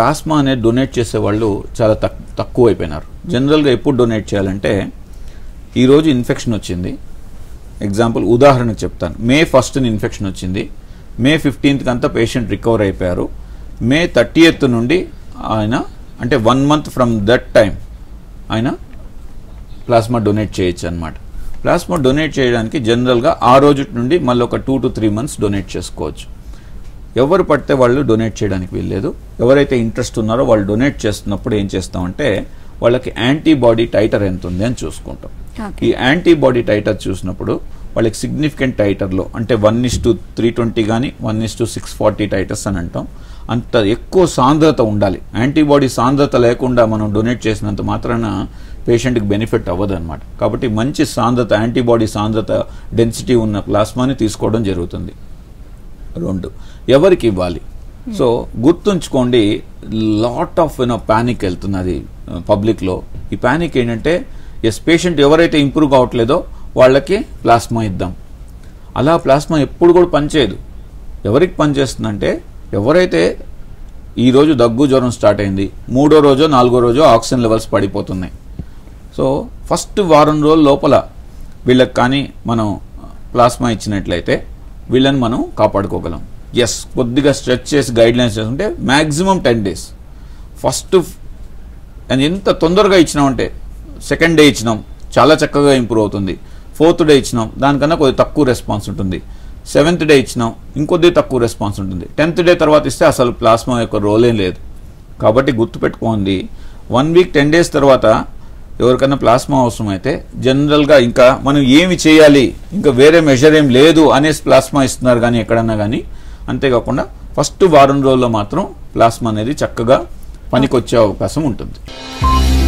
Plasma అనేది donate చేసే వాళ్ళు చాలా తక్ తక్కువ అయిపోయినారు జనరల్గా ఎప్పుడు డొనేట్ చేయాలంటే ఈరోజు ఇన్ఫెక్షన్ వచ్చింది ఎగ్జాంపుల్ ఉదాహరణకు చెప్తాను మే ఫస్ట్ని ఇన్ఫెక్షన్ వచ్చింది మే ఫిఫ్టీన్త్కి అంతా పేషెంట్ రికవర్ అయిపోయారు మే థర్టీయత్ నుండి ఆయన అంటే one month from that time ఆయన ప్లాస్మా డొనేట్ చేయొచ్చు అనమాట ప్లాస్మా డొనేట్ చేయడానికి జనరల్గా ఆ రోజు నుండి మళ్ళీ ఒక two to three months donate చేసుకోవచ్చు ఎవరు పడితే వాళ్ళు డొనేట్ చేయడానికి వీల్లేదు ఎవరైతే ఇంట్రెస్ట్ ఉన్నారో వాళ్ళు డొనేట్ చేస్తున్నప్పుడు ఏం చేస్తామంటే వాళ్ళకి యాంటీబాడీ టైటర్ ఎంత ఉంది అని చూసుకుంటాం Okay. ఈ యాంటీబాడీ టైటర్ చూసినప్పుడు వాళ్ళకి సిగ్నిఫికెంట్ టైటర్లో అంటే one is to three twenty కానీ one is to six forty titres అని అంటాం అంత ఎక్కువ సాంద్రత ఉండాలి యాంటీబాడీ సాంద్రత లేకుండా మనం డొనేట్ చేసినంత మాత్రాన పేషెంట్కి బెనిఫిట్ అవ్వదు అనమాట కాబట్టి మంచి సాంద్రత యాంటీబాడీ సాంద్రత డెన్సిటీ ఉన్న ప్లాస్మాని తీసుకోవడం జరుగుతుంది రెండు ఎవరికి ఇవ్వాలి సో గుర్తుంచుకోండి లాట్ ఆఫ్ యూనో ప్యానిక్ వెళ్తున్నది పబ్లిక్లో ఈ ప్యానిక్ ఏంటంటే ఎస్ పేషెంట్ ఎవరైతే ఇంప్రూవ్ కావట్లేదో వాళ్ళకి ప్లాస్మా ఇద్దాం అలా ప్లాస్మా ఎప్పుడు కూడా పనిచేయదు ఎవరికి పనిచేస్తుందంటే ఎవరైతే ఈ రోజు దగ్గు జ్వరం స్టార్ట్ అయింది మూడో రోజో నాలుగో రోజో ఆక్సిజన్ లెవెల్స్ పడిపోతున్నాయి సో ఫస్ట్ వారం రోజుల లోపల వీళ్ళకి కానీ మనం ప్లాస్మా ఇచ్చినట్లయితే వీళ్ళని మనం కాపాడుకోగలం ఎస్ కొద్దిగా స్ట్రెచ్ చేసి గైడ్ లైన్స్ చేసుకుంటే maximum ten days first and ఎంత తొందరగా ఇచ్చినామంటే సెకండ్ డే ఇచ్చినాం చాలా చక్కగా ఇంప్రూవ్ అవుతుంది ఫోర్త్ డే ఇచ్చినాం దానికన్నా కొద్దిగా తక్కువ రెస్పాన్స్ ఉంటుంది సెవెంత్ డే ఇచ్చినాం ఇంకొద్ది తక్కువ రెస్పాన్స్ ఉంటుంది టెన్త్ డే తర్వాత ఇస్తే అసలు ప్లాస్మా యొక్క రోలే లేదు కాబట్టి గుర్తుపెట్టుకోండి వన్ వీక్ టెన్ డేస్ తర్వాత ఎవరికైనా ప్లాస్మా అవసరం అయితే జనరల్గా ఇంకా మనం ఏమి చేయాలి ఇంకా వేరే మెజర్ ఏం లేదు అనేసి ప్లాస్మా ఇస్తున్నారు కానీ ఎక్కడన్నా కానీ అంతేకాకుండా ఫస్ట్ వారం రోజుల్లో మాత్రం ప్లాస్మా అనేది చక్కగా పనికొచ్చే అవకాశం ఉంటుంది